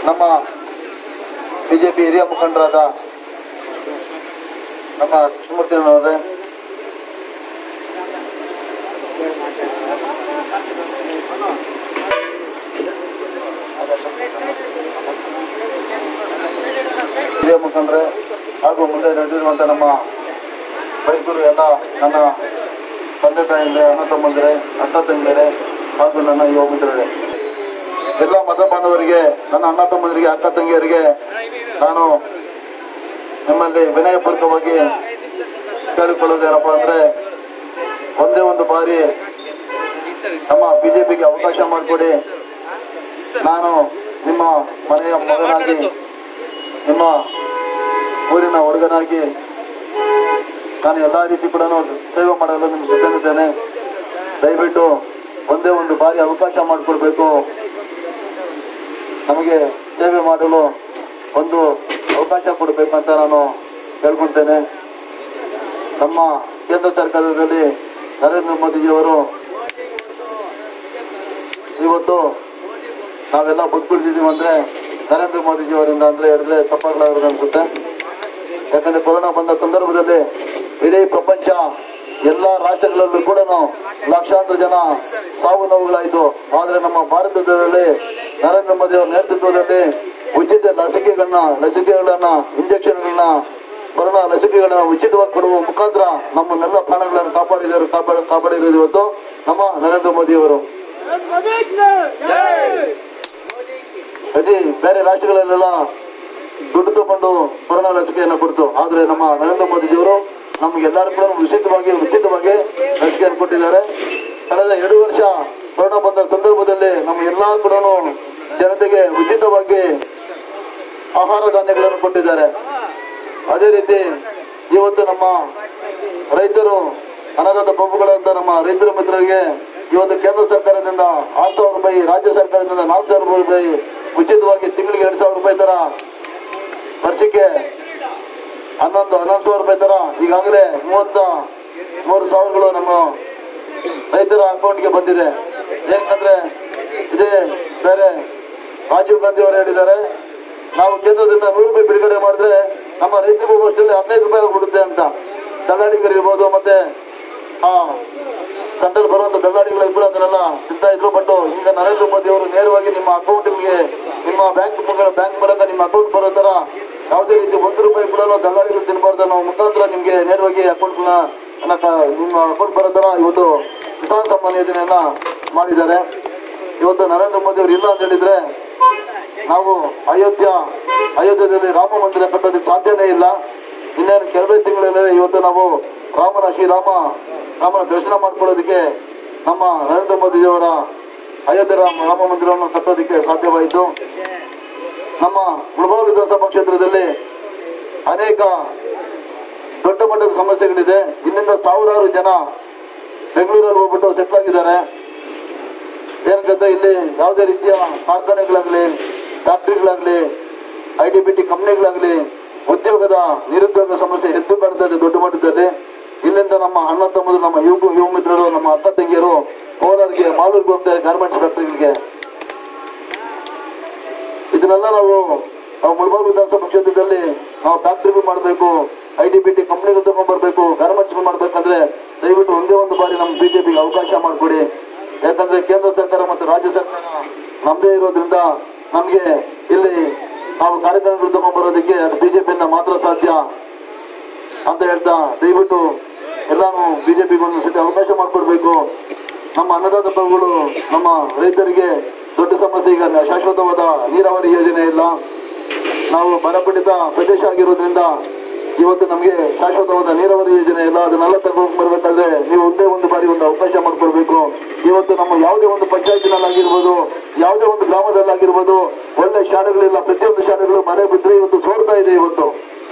ನಮ್ಮ ಬಿಜೆಪಿ ಹಿರಿಯ ಮುಖಂಡರಾದ ನಮ್ಮ ಕೃಷ್ಣಮೂರ್ತಿನವರೇ ಹಿರಿಯ ಮುಖಂಡರೇ ಹಾಗೂ ಮುಂದೆ ನಡೆದಿರುವಂತ ನಮ್ಮ ರೈತರು ಎಲ್ಲ ನನ್ನ ತಂದೆ ತಾಯಿಗಳೇ ಅಣ್ಣ ತಮ್ಮಂದಿರೇ ಅಕ್ಕ ತಂಗಿಯರೇ ಹಾಗೂ ನನ್ನ ಯುವ ಮಿತ್ರರೇ ಎಲ್ಲ ಮತ ಬಾಂಧವರಿಗೆ ನನ್ನ ಅಣ್ಣ ತಮ್ಮಂದಿರಿಗೆ ಅಕ್ಕ ತಂಗಿಯರಿಗೆ ನಾನು ನಿಮ್ಮಲ್ಲಿ ವಿನಯಪೂರ್ವಕವಾಗಿ ಕೇಳಿಕೊಳ್ಳೋದೇನಪ್ಪ ಅಂದ್ರೆ ಒಂದೇ ಒಂದು ಬಾರಿ ನಮ್ಮ ಬಿಜೆಪಿಗೆ ಅವಕಾಶ ಮಾಡಿಕೊಡಿ ನಾನು ನಿಮ್ಮ ಮನೆಯ ಮಗನಾಗಿ ನಿಮ್ಮ ಊರಿನ ಹುಡುಗನಾಗಿ ನಾನು ಎಲ್ಲಾ ರೀತಿ ಕೂಡ ಸೇವೆ ಮಾಡಲು ನಿಮ್ಗೆ ಸಿದ್ಧನಿದ್ದೇನೆ ದಯವಿಟ್ಟು ಒಂದೇ ಒಂದು ಬಾರಿ ಅವಕಾಶ ಮಾಡಿಕೊಡ್ಬೇಕು ನಮಗೆ ಸೇವೆ ಮಾಡಲು ಒಂದು ಅವಕಾಶ ಕೊಡಬೇಕು ಅಂತ ನಾನು ಕೇಳ್ಕೊಳ್ತೇನೆ ನಮ್ಮ ಕೇಂದ್ರ ಸರ್ಕಾರದಲ್ಲಿ ನರೇಂದ್ರ ಮೋದಿಜಿಯವರು ಇವತ್ತು ನಾವೆಲ್ಲ ಬದುಕುಳಿದಿದ್ದೀವಿ ಅಂದ್ರೆ ನರೇಂದ್ರ ಮೋದಿಜಿಯವರಿಂದ ಅಂದ್ರೆ ಹೇಳಿದ್ರೆ ತಪ್ಪಾಗಲಾರದು ಅನ್ಸುತ್ತೆ ಯಾಕಂದ್ರೆ ಕೊರೋನಾ ಬಂದ ಸಂದರ್ಭದಲ್ಲಿ ಇಡೀ ಪ್ರಪಂಚ ಎಲ್ಲಾ ರಾಷ್ಟ್ರಗಳಲ್ಲೂ ಕೂಡ ಲಕ್ಷಾಂತರ ಜನ ಸಾವು ನೋವುಗಳಾಯಿತು ಆದ್ರೆ ನಮ್ಮ ಭಾರತದಲ್ಲಿ ನರೇಂದ್ರ ಮೋದಿ ಅವರ ನೇತೃತ್ವದಲ್ಲಿ ಉಚಿತ ಲಸಿಕೆಗಳನ್ನ ಲಸಿಕೆಗಳನ್ನ ಇಂಜೆಕ್ಷನ್ಗಳನ್ನ ಕೊರೋನಾ ಲಸಿಕೆಗಳನ್ನ ಉಚಿತವಾಗಿ ಕೊಡುವ ಮುಖಾಂತರ ನಮ್ಮನ್ನೆಲ್ಲ ಪ್ರಾಣಗಳನ್ನು ಕಾಪಾಡಿದರು ಕಾಪಾಡ ಕಾಪಾಡಿರೋದು ಇವತ್ತು ನಮ್ಮ ನರೇಂದ್ರ ಮೋದಿ ಅವರು ಅದೇ ಬೇರೆ ರಾಷ್ಟ್ರಗಳಲ್ಲೆಲ್ಲ ದುಡ್ಡು ತಗೊಂಡು ಕೊರೋನಾ ಲಸಿಕೆಯನ್ನು ಕೊಡ್ತು ಆದ್ರೆ ನಮ್ಮ ನರೇಂದ್ರ ಮೋದಿಜಿಯವರು ನಮ್ಗೆಲ್ಲರೂ ಕೂಡ ಉಚಿತವಾಗಿ ಉಚಿತವಾಗಿ ಲಸಿಕೆಯನ್ನು ಕೊಟ್ಟಿದ್ದಾರೆ ಕಳೆದ ಎರಡು ವರ್ಷ ಕೊರೋನಾ ಬಂದ ಸಂದರ್ಭದಲ್ಲಿ ನಮ್ಮ ಎಲ್ಲಾ ಕೂಡ ಜನತೆಗೆ ಉಚಿತವಾಗಿ ಆಹಾರ ಧಾನ್ಯಗಳನ್ನು ಕೊಟ್ಟಿದ್ದಾರೆ ಅದೇ ರೀತಿ ಇವತ್ತು ನಮ್ಮ ರೈತರು ಅನಾಥ ಪ್ರಭುಗಳಂತ ನಮ್ಮ ರೈತರ ಮಿತ್ರರಿಗೆ ಇವತ್ತು ಕೇಂದ್ರ ಸರ್ಕಾರದಿಂದ ಆರು ಸಾವಿರ ರೂಪಾಯಿ ರಾಜ್ಯ ಸರ್ಕಾರದಿಂದ ನಾಲ್ಕು ಸಾವಿರ ರೂಪಾಯಿ ಉಚಿತವಾಗಿ ತಿಂಗಳಿಗೆ ಎರಡು ಸಾವಿರ ರೂಪಾಯಿ ತರ ವರ್ಷಕ್ಕೆ ಹನ್ನೊಂದು ಹನ್ನೊಂದು ಸಾವಿರ ರೂಪಾಯಿ ತರ ಈಗಾಗಲೇ ಮೂವತ್ತ ಮೂರು ಸಾವಿರಗಳು ನಮ್ಮ ರೈತರ ಅಕೌಂಟ್ಗೆ ಬಂದಿದೆ ಏನಂದ್ರೆ ಇದೇ ಬೇರೆ ರಾಜೀವ್ ಗಾಂಧಿ ಅವರು ಹೇಳಿದ್ದಾರೆ ನಾವು ಕೇಂದ್ರದಿಂದ ನೂರು ರೂಪಾಯಿ ಬಿಡುಗಡೆ ಮಾಡಿದ್ರೆ ನಮ್ಮ ರೈತರಿಗೂ ವರ್ಷದಲ್ಲಿ ಹದಿನೈದು ರೂಪಾಯಿ ಕೊಡುತ್ತೆ ಅಂತ ದಲ್ಲಾಳಿಗರಿರ್ಬೋದು ಮತ್ತೆ ಆ ತಂಡದಲ್ಲಿ ಬರುವಂತ ದಲ್ಲಾಳಿಗಳು ಕೂಡ ಅದನ್ನೆಲ್ಲ ತಿಂತಾ ಇದ್ರು ಬಟ್ ಈಗ ನರೇಂದ್ರ ಮೋದಿ ಅವರು ನೇರವಾಗಿ ನಿಮ್ಮ ಅಕೌಂಟ್ಗೆ ನಿಮ್ಮ ಬ್ಯಾಂಕ್ ಬ್ಯಾಂಕ್ ಮೂಲಕ ನಿಮ್ಮ ಅಕೌಂಟ್ ಬರೋ ತರ ಯಾವುದೇ ರೀತಿ ಒಂದು ರೂಪಾಯಿ ಕೂಡ ದಲ್ಲಾಳಿಗಳು ತಿನ್ನಬಾರ್ದು ಅನ್ನೋ ಮುಖಾಂತರ ನಿಮ್ಗೆ ನೇರವಾಗಿ ಅಕೌಂಟ್ ನಿಮ್ಮ ಅಕೌಂಟ್ ಬರೋ ತರ ಇವತ್ತು ಕಿಸಾನ್ ಸಮ್ಮಾನ್ ಯೋಜನೆಯನ್ನ ಮಾಡಿದ್ದಾರೆ ಇವತ್ತು ನರೇಂದ್ರ ಮೋದಿ ಅವರು ಇಲ್ಲ ಅಂತ ಹೇಳಿದ್ರೆ ನಾವು ಅಯೋಧ್ಯ ಅಯೋಧ್ಯೆಯಲ್ಲಿ ರಾಮ ಮಂದಿರ ಕಟ್ಟೋದಕ್ಕೆ ಸಾಧ್ಯನೇ ಇಲ್ಲ ಇನ್ನೇನು ಕೆಲವೇ ತಿಂಗಳಲ್ಲಿ ಇವತ್ತು ನಾವು ರಾಮನ ಶ್ರೀರಾಮ ರಾಮನ ದರ್ಶನ ಮಾಡ್ಕೊಳ್ಳೋದಕ್ಕೆ ನಮ್ಮ ನರೇಂದ್ರ ಮೋದಿಯವರ ಅಯೋಧ್ಯೆ ರಾಮ ರಾಮ ಮಂದಿರವನ್ನು ಕಟ್ಟೋದಕ್ಕೆ ಸಾಧ್ಯವಾಯಿತು ನಮ್ಮ ಮುಳಬಾಗ ವಿಧಾನಸಭಾ ಕ್ಷೇತ್ರದಲ್ಲಿ ಅನೇಕ ದೊಡ್ಡ ಮಟ್ಟದ ಸಮಸ್ಯೆಗಳಿದೆ ಇಲ್ಲಿಂದ ಸಾವಿರಾರು ಜನ ಬೆಂಗಳೂರಲ್ಲಿ ಹೋಗ್ಬಿಟ್ಟು ಸೆಟ್ಲ್ ಆಗಿದ್ದಾರೆ ಏನಂತ ಇಲ್ಲಿ ಯಾವುದೇ ರೀತಿಯ ಕಾರ್ಖಾನೆಗಳಾಗ್ಲಿ ಫ್ಯಾಕ್ಟ್ರಿಗಳಾಗ್ಲಿ ಐ ಟಿ ಬಿ ಟಿ ಕಂಪ್ನಿಗಳಾಗ್ಲಿ ಉದ್ಯೋಗದ ನಿರುದ್ಯೋಗ ಸಮಸ್ಯೆ ಎದ್ದು ಕಾಣ್ತಾ ಇದೆ ದೊಡ್ಡ ಮಟ್ಟದಲ್ಲಿ ಇಲ್ಲಿಂದ ನಮ್ಮ ಅಣ್ಣ ತಮ್ಮದು ನಮ್ಮ ಯುವ ಯುವ ಮಿತ್ರರು ನಮ್ಮ ಅಕ್ಕ ತಂಗಿಯರು ಕೋಲಾರ್ಗೆ ಮಾಲೂರ್ಗೆ ಹೋಗ್ತಾರೆ ಗಾರ್ಮೆಂಟ್ಸ್ ಫ್ಯಾಕ್ಟ್ರಿಗಳಿಗೆ ಇದನ್ನೆಲ್ಲ ನಾವು ನಾವು ಮುಳಬಾಗ ವಿಧಾನಸಭಾ ಕ್ಷೇತ್ರದಲ್ಲಿ ನಾವು ಫ್ಯಾಕ್ಟ್ರಿಗಳು ಮಾಡಬೇಕು ಐ ಟಿ ಬಿ ಟಿ ಕಂಪ್ನಿಗಳು ತಗೊಂಡ್ಬರ್ಬೇಕು ಗಾರ್ಮೆಂಟ್ಸ್ ಮಾಡ್ಬೇಕಂದ್ರೆ ದಯವಿಟ್ಟು ಒಂದೇ ಒಂದು ಬಾರಿ ನಮ್ಮ ಬಿಜೆಪಿಗೆ ಅವಕಾಶ ಮಾಡಿಕೊಡಿ ಯಾಕಂದ್ರೆ ಕೇಂದ್ರ ಸರ್ಕಾರ ಮತ್ತು ರಾಜ್ಯ ಸರ್ಕಾರ ನಮ್ಮದೇ ಇರೋದ್ರಿಂದ ನಮಗೆ ಇಲ್ಲಿ ನಾವು ಕಾರ್ಯಕ್ರಮಗಳು ತಗೊಂಡ್ಬರೋದಕ್ಕೆ ಅದು ಬಿಜೆಪಿಯಿಂದ ಮಾತ್ರ ಸಾಧ್ಯ ಅಂತ ಹೇಳ್ತಾ ದಯವಿಟ್ಟು ಎಲ್ಲಾನು ಬಿಜೆಪಿಗೆ ಒಂದು ಸತಿ ಅವಕಾಶ ಮಾಡಿಕೊಡ್ಬೇಕು ನಮ್ಮ ಅನ್ನದಾತ ಪ್ರಭುಗಳು ನಮ್ಮ ರೈತರಿಗೆ ದೊಡ್ಡ ಸಮಸ್ಯೆ ಈಗ ಶಾಶ್ವತವಾದ ನೀರಾವರಿ ಯೋಜನೆ ಇಲ್ಲ ನಾವು ಬರಪೀಡಿತ ಪ್ರದೇಶ ಆಗಿರೋದ್ರಿಂದ ಇವತ್ತು ನಮಗೆ ಶಾಶ್ವತವಾದ ನೀರಾವರಿ ಯೋಜನೆ ಇಲ್ಲ ಅದನ್ನೆಲ್ಲ ತಗೊಂಡು ಬರ್ಬೇಕಾದ್ರೆ ನೀವು ಒಂದೇ ಒಂದು ಬಾರಿ ಒಂದು ಅವಕಾಶ ಮಾಡಿಕೊಡ್ಬೇಕು ಇವತ್ತು ನಮ್ಮ ಯಾವುದೇ ಒಂದು ಪಂಚಾಯತಿನಲ್ಲಾಗಿರ್ಬೋದು ಯಾವುದೇ ಒಂದು ಗ್ರಾಮದಲ್ಲಾಗಿರ್ಬೋದು ಒಳ್ಳೆ ಶಾಲೆಗಳಿಲ್ಲ ಪ್ರತಿಯೊಂದು ಶಾಲೆಗಳು ಮನೆ ಬಿಟ್ಟರೆ ಇವತ್ತು ಸೋರ್ತಾ ಇದೆ ಇವತ್ತು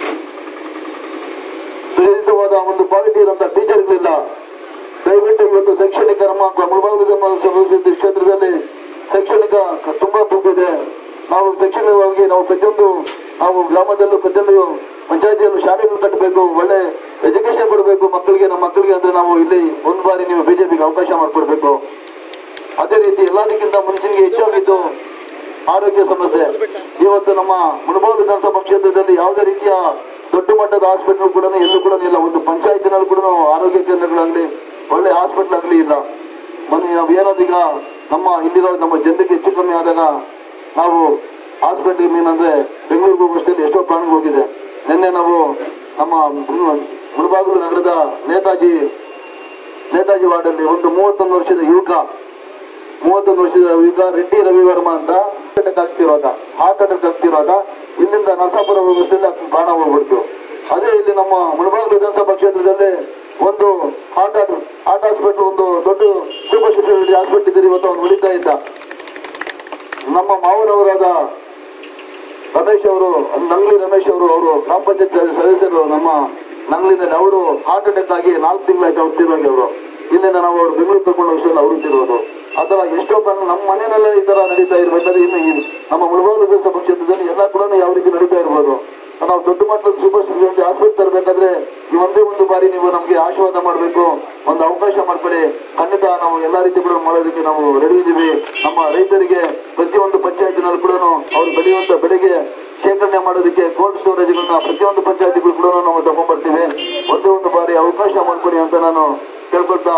ಸುರಕ್ಷಿತವಾದ ಒಂದು ಕ್ವಾಲಿಟಿ ಇರುವಂತ ಟೀಚರ್ಗಳಿಲ್ಲ ದಯವಿಟ್ಟು ಇವತ್ತು ಶೈಕ್ಷಣಿಕ ನಮ್ಮ ಮುಳಬಾಗ ವಿಧಾನಸಭಾ ಕ್ಷೇತ್ರದಲ್ಲಿ ಶೈಕ್ಷಣಿಕ ತುಂಬಾ ಇದೆ ನಾವು ಶೈಕ್ಷಣಿಕವಾಗಿ ನಾವು ಪ್ರತಿಯೊಂದು ನಾವು ಗ್ರಾಮದಲ್ಲೂ ಪ್ರತಿಯೊಂದು ಪಂಚಾಯತಿಯಲ್ಲೂ ಶಾಲೆಗಳು ಕಟ್ಟಬೇಕು ಒಳ್ಳೆ ಎಜುಕೇಶನ್ ಕೊಡಬೇಕು ಮಕ್ಕಳಿಗೆ ನಮ್ಮ ಮಕ್ಕಳಿಗೆ ಅಂದ್ರೆ ನಾವು ಇಲ್ಲಿ ಒಂದು ಬಾರಿ ನೀವು ಬಿಜೆಪಿಗೆ ಅವಕಾಶ ಮಾಡಿಕೊಡ್ಬೇಕು ಅದೇ ರೀತಿ ಎಲ್ಲದಕ್ಕಿಂತ ಮನುಷ್ಯನಿಗೆ ಹೆಚ್ಚಾಗಿದ್ದು ಆರೋಗ್ಯ ಸಮಸ್ಯೆ ಇವತ್ತು ನಮ್ಮ ಮುಳಬಾಗಿಲು ವಿಧಾನಸಭಾ ಕ್ಷೇತ್ರದಲ್ಲಿ ಯಾವುದೇ ರೀತಿಯ ದೊಡ್ಡ ಮಟ್ಟದ ಹಾಸ್ಪಿಟಲ್ ಕೂಡ ಎಲ್ಲೂ ಕೂಡ ಇಲ್ಲ ಒಂದು ಪಂಚಾಯತಿನಲ್ಲಿ ಕೂಡ ಆರೋಗ್ಯ ಕೇಂದ್ರಗಳಾಗಲಿ ಒಳ್ಳೆ ಹಾಸ್ಪಿಟಲ್ ಆಗಲಿ ಇಲ್ಲ ಮೊನ್ನೆ ನಾವು ಏನಾದೀಗ ನಮ್ಮ ಇಲ್ಲಿರೋ ನಮ್ಮ ಜನರಿಗೆ ಹೆಚ್ಚು ಕಮ್ಮಿ ಆದಾಗ ನಾವು ಹಾಸ್ಪಿಟಲ್ ಏನಂದ್ರೆ ಬೆಂಗಳೂರಿಗೆ ಹೋಗೋಷ್ಟರಲ್ಲಿ ಎಷ್ಟೋ ಪ್ರಾಣಿಗಳು ಹೋಗಿದೆ ನಿನ್ನೆ ನಾವು ನಮ್ಮ ಮುಳಬಾಗಿಲು ನಗರದ ನೇತಾಜಿ ನೇತಾಜಿ ವಾರ್ಡಲ್ಲಿ ಒಂದು ಮೂವತ್ತೊಂದು ವರ್ಷದ ಯುವಕ ಮೂವತ್ತೊಂದು ವರ್ಷದ ಯುವಕ ರೆಡ್ಡಿ ರವಿವರ್ಮ ಅಂತ ಹಾರ್ಟ್ ಅಟ್ಯಾಕ್ ಆಗ್ತಿರುವಾಗ ಹಾರ್ಟ್ ಅಟ್ಯಾಕ್ ಆಗ್ತಿರುವಾಗ ಇಲ್ಲಿಂದ ನರಸಾಪುರ ಹೋಗೋಷ್ಟರಲ್ಲಿ ಪ್ರಾಣ ಹೋಗ್ಬಿಡ್ತು ಅದೇ ಇಲ್ಲಿ ನಮ್ಮ ಮುಳಬಾಗಿಲು ವಿಧಾನಸಭಾ ಕ್ಷೇತ್ರದಲ್ಲಿ ಒಂದು ಹಾರ್ಟ್ ಹಾರ್ಟ್ ಹಾಸ್ಪಿಟಲ್ ಒಂದು ದೊಡ್ಡ ಸೂಪರ್ ಸ್ಪೆಷಾಲಿಟಿ ಹಾಸ್ಪಿಟಲ್ ಇದ್ರೆ ಇವತ್ತು ಅವನು ಉಳಿತಾ ಇದ್ದ ನಮ್ಮ ಮಾವನವರಾದ ರಮೇಶ್ ಅವರು ನಂಗ್ಲಿ ರಮೇಶ್ ಅವರು ಅವರು ಗ್ರಾಮ ಪಂಚಾಯತ್ ಸದಸ್ಯರು ನಮ್ಮ ನಂಗ್ಲಿನಲ್ಲಿ ಅವರು ಹಾರ್ಟ್ ಅಟ್ಯಾಕ್ ಆಗಿ ನಾಲ್ಕು ತಿಂಗಳಾಯ್ತು ಅವ್ರು ತೀರೋಗಿ ಅವರು ಇಲ್ಲಿಂದ ನಾವು ಅವ್ರು ಬೆಂಗಳೂರು ತಗೊಂಡು ವಿಷಯದಲ್ಲಿ ಅವರು ತಿರೋದು ಅಥವಾ ಎಷ್ಟೋ ಪ್ರಾಣ ನಮ್ಮ ಮನೆಯಲ್ಲೇ ಈ ತರ ನಡೀತಾ ಇರ್ಬೇಕಾದ್ರೆ ಇನ್ನು ಈ ನಮ್ಮ ಮುಳಬಾಗಿಲು ವಿಧಾನಸಭಾ ಕ್ಷೇತ್ರದಲ್ಲಿ ಎಲ್ಲ ಕೂಡ ಯಾವ ರೀತಿ ನಡೀತಾ ಇರ್ಬೋದು ನಾವು ದೊಡ್ಡ ಮಟ್ಟದ ಸೂಪರ್ ಸ್ಪೆಷಾಲಿಟಿ ಆಸ್ಪತ್ರೆ ತರಬೇಕಾದ್ರೆ ಈ ಒಂದೇ ಒಂದು ಬಾರಿ ನೀವು ನಮಗೆ ಆಶೀರ್ವಾದ ಮಾಡಬೇಕು ಒಂದು ಅವಕಾಶ ಮಾಡ್ಕೊಳ್ಳಿ ಖಂಡಿತ ನಾವು ಎಲ್ಲಾ ರೀತಿ ಕೂಡ ಮಾಡೋದಕ್ಕೆ ನಾವು ರೆಡಿ ಇದ್ದೀವಿ ನಮ್ಮ ರೈತರಿಗೆ ಪ್ರತಿಯೊಂದು ಪಂಚಾಯತಿನಲ್ಲಿ ಕೂಡ ಅವ್ರು ಬೆಳೆಯುವಂತ ಬೆಳೆಗೆ ಶೇಖರಣೆ ಮಾಡೋದಕ್ಕೆ ಕೋಲ್ಡ್ ಸ್ಟೋರೇಜ್ಗಳನ್ನ ಪ್ರತಿಯೊಂದು ಪಂಚಾಯತಿಗಳು ಕೂಡ ನಾವು ತಗೊಂಡ್ಬರ್ತೀವಿ ಒಂದೇ ಒಂದು ಬಾರಿ ಅವಕಾಶ ಮಾಡ್ಕೊಡಿ ಅಂತ ನಾನು ಕೇಳ್ಕೊಳ್ತಾ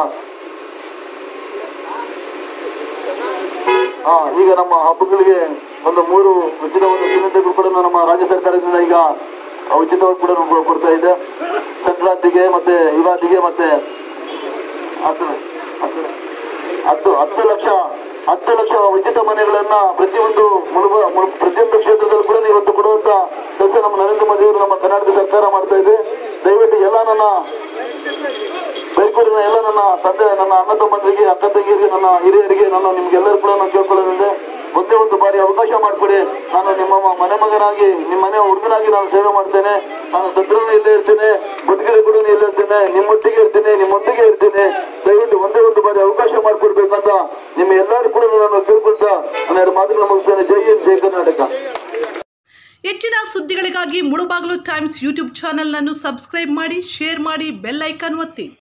ಹಾ ಈಗ ನಮ್ಮ ಹಬ್ಬಗಳಿಗೆ ಒಂದು ಮೂರು ಉಚಿತ ಒಂದು ಸಿಲಿಂಡರ್ಗಳು ಕೂಡ ನಮ್ಮ ರಾಜ್ಯ ಸರ್ಕಾರದಿಂದ ಈಗ ಉಚಿತವಾಗಿ ಕೂಡ ನಮ್ಗೆ ಕೊಡ್ತಾ ಇದೆ ಸಂಕ್ರಾಂತಿಗೆ ಮತ್ತೆ ಯುಗಾದಿಗೆ ಮತ್ತೆ ಹತ್ತು ಹತ್ತು ಹತ್ತು ಹತ್ತು ಲಕ್ಷ ಹತ್ತು ಲಕ್ಷ ಉಚಿತ ಮನೆಗಳನ್ನ ಪ್ರತಿಯೊಂದು ಮುಳುಬ ಮುಳು- ಪ್ರತಿಯೊಂದು ಕ್ಷೇತ್ರದಲ್ಲಿ ಕೂಡ ಇವತ್ತು ಕೊಡುವಂತ ಕೆಲಸ ನಮ್ಮ ನರೇಂದ್ರ ಮೋದಿ ಅವರು ನಮ್ಮ ಕರ್ನಾಟಕ ಸರ್ಕಾರ ಮಾಡ್ತಾ ಇದೆ ದಯವಿಟ್ಟು ಎಲ್ಲ ನನ್ನ ಬೈಕೂರಿನ ಎಲ್ಲ ನನ್ನ ತಂದೆ ನನ್ನ ಅಣ್ಣ ತಮ್ಮಂದಿರಿಗೆ ಅಕ್ಕ ತಂಗಿಯರಿಗೆ ನನ್ನ ಹಿರಿಯರಿಗೆ ನಾನು ನಿಮ್ಗೆಲ್ಲರೂ ಕೂಡ ನಾನು ಕೇಳ್ಕೊಳ್ಳೋದಂದ್ರೆ ಒಂದೇ ಒಂದು ಬಾರಿ ಅವಕಾಶ ಮಾಡಿಕೊಡಿ ನಾನು ನಿಮ್ಮ ಮ- ಮನೆ ಮಗನಾಗಿ ನಿಮ್ಮ ಮನೆ ಹುಡುಗನಾಗಿ ನಾನು ಸೇವೆ ಮಾಡ್ತೇನೆ ನಾನು ಸತ್ರನೂ ಇಲ್ಲೇ ಇರ್ತೇನೆ ಬದುಕಿಗೆ ಕೂಡ ಇಲ್ಲೇ ಇರ್ತೇನೆ ನಿಮ್ಮೊಟ್ಟಿಗೆ ಇರ್ತೀನಿ ನಿಮ್ಮೊಂದಿಗೆ ಇರ್ತೀನಿ ದಯವಿಟ್ಟು ಒಂದೇ ಒಂದು ಬಾರಿ ಅವಕಾಶ ಮಾಡಿಕೊಡ್ಬೇಕಂತ ನಿಮ್ಮ ಎಲ್ಲರೂ ಕೂಡ ನಾನು ಕೇಳ್ಕೊಳ್ತಾ ನಾನು ಎರಡು ಮಾತುಗಳು ಮುಗಿಸ್ತೇನೆ ಜೈ ಹಿಂದ್ ಜೈ ಕರ್ನಾಟಕ ಹೆಚ್ಚಿನ ಸುದ್ದಿಗಳಿಗಾಗಿ ಮುಳುಬಾಗಿಲು ಟೈಮ್ಸ್ ಯೂಟ್ಯೂಬ್ ಚಾನೆಲ್ನನ್ನು ಸಬ್ಸ್ಕ್ರೈಬ್ ಮಾಡಿ ಶೇರ್ ಮಾಡಿ ಬೆಲ್ ಐಕಾನ್ ಒತ್ತಿ